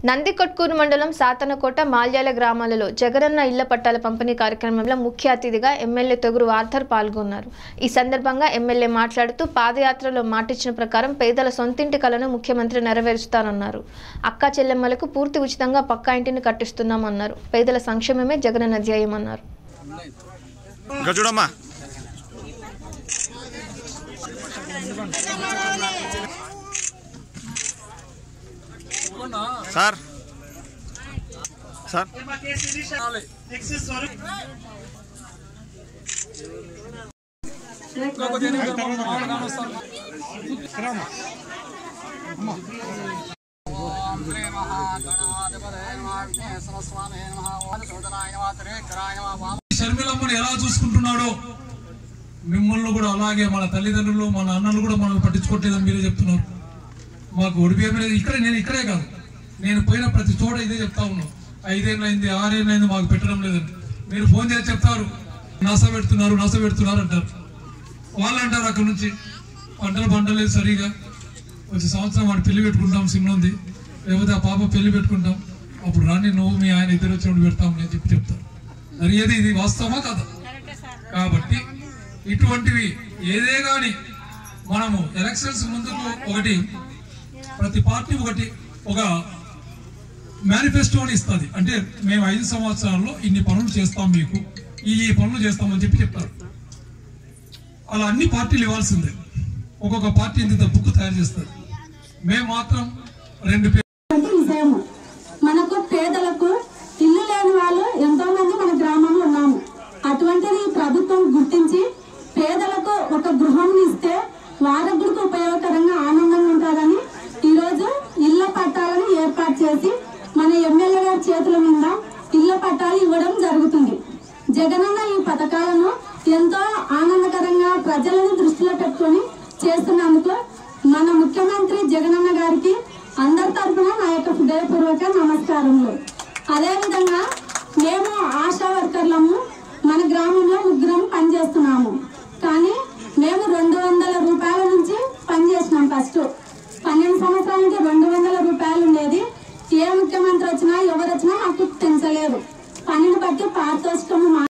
నందికొట్కూరు మండలం సాతనకోట మాల్యాల గ్రామాలలో జగనన్న ఇళ్ల పట్టాల పంపిణీ కార్యక్రమంలో ముఖ్య అతిథిగా ఎమ్మెల్యే తొగురు ఆర్థర్ పాల్గొన్నారు ఈ సందర్భంగా ఎమ్మెల్యే మాట్లాడుతూ పాదయాత్రలో మాటిచ్చిన ప్రకారం పేదల సొంతింటి కలను ముఖ్యమంత్రి నెరవేరుస్తానన్నారు అక్క చెల్లెమ్మలకు పూర్తి ఉచితంగా పక్కా ఇంటిని కట్టిస్తున్నామన్నారు పేదల సంక్షేమమే జగనన్న ధ్యేయమన్నారు ఇంకా చూడమ్మా సార్ సార్ షర్మిలమ్మని ఎలా చూసుకుంటున్నాడో మిమ్మల్ని కూడా అలాగే మన తల్లిదండ్రులు మన అన్నలు కూడా మనల్ని పట్టించుకోవట్లేదని మీరే చెప్తున్నారు మాకు ఒడిపిఎం లేదు ఇక్కడే నేను ఇక్కడే కాదు నేను పోయిన ప్రతి చోట ఇదే చెప్తా ఉన్నాను ఐదేళ్ళైంది ఆరేళ్ళైంది మాకు పెట్టడం లేదని మీరు ఫోన్ చేసి చెప్తారు నస పెడుతున్నారు నస పెడుతున్నారు అంటారు వాళ్ళు అంటారు అక్కడ నుంచి పంటలు పంటలేదు సరిగా వచ్చే సంవత్సరం వాడు పెళ్లి పెట్టుకుంటాం సిన్నోంది లేకపోతే ఆ పాప పెళ్లి పెట్టుకుంటాం అప్పుడు రాని నువ్వు మీ ఆయన ఇద్దరు వచ్చినప్పుడు పెడతాం అని చెప్పి చెప్తారు జరిగేది ఇది వాస్తవమా కదా కాబట్టి ఇటువంటివి ఏదే గాని మనము ఎలక్షన్స్ ముందుకు ఒకటి ప్రతి పార్టీ ఒకటి ఒక మేనిఫెస్టోని ఇస్తుంది అంటే మేము ఐదు సంవత్సరాల్లో ఇన్ని పనులు చేస్తాం మీకు ఈ ఈ పనులు చేస్తామని చెప్పి చెప్తారు అలా అన్ని పార్టీలు ఇవ్వాల్సిందే ఒక్కొక్క పార్టీ ఇంత బుక్ తయారు చేస్తారు మేము మాత్రం రెండు పే- అంటే విజయము మనకు పేదలకు ఇల్లు లేని వాళ్ళు ఎంతో మంది మన గ్రామంలో ఉన్నాము అటువంటిది ఈ ప్రభుత్వం గుర్తించి పేదలకు ఒక గృహం ఇస్తే వారికి కూడా ఉపయోగకరంగా ఆనందంగా ఉంటారని ఈరోజు ఇళ్ల పట్టాలను ఏర్పాటు చేసి మన ఎమ్మెల్యే గారి చేతుల మీద ఇళ్ల పట్టాలు ఇవ్వడం జరుగుతుంది జగనన్న ఈ పథకాలను ఎంతో ఆనందకరంగా ప్రజలను దృష్టిలో పెట్టుకొని చేస్తున్నందుకు మన ముఖ్యమంత్రి జగనన్న గారికి అందరి తరఫున నా యొక్క హృదయపూర్వక నమస్కారములు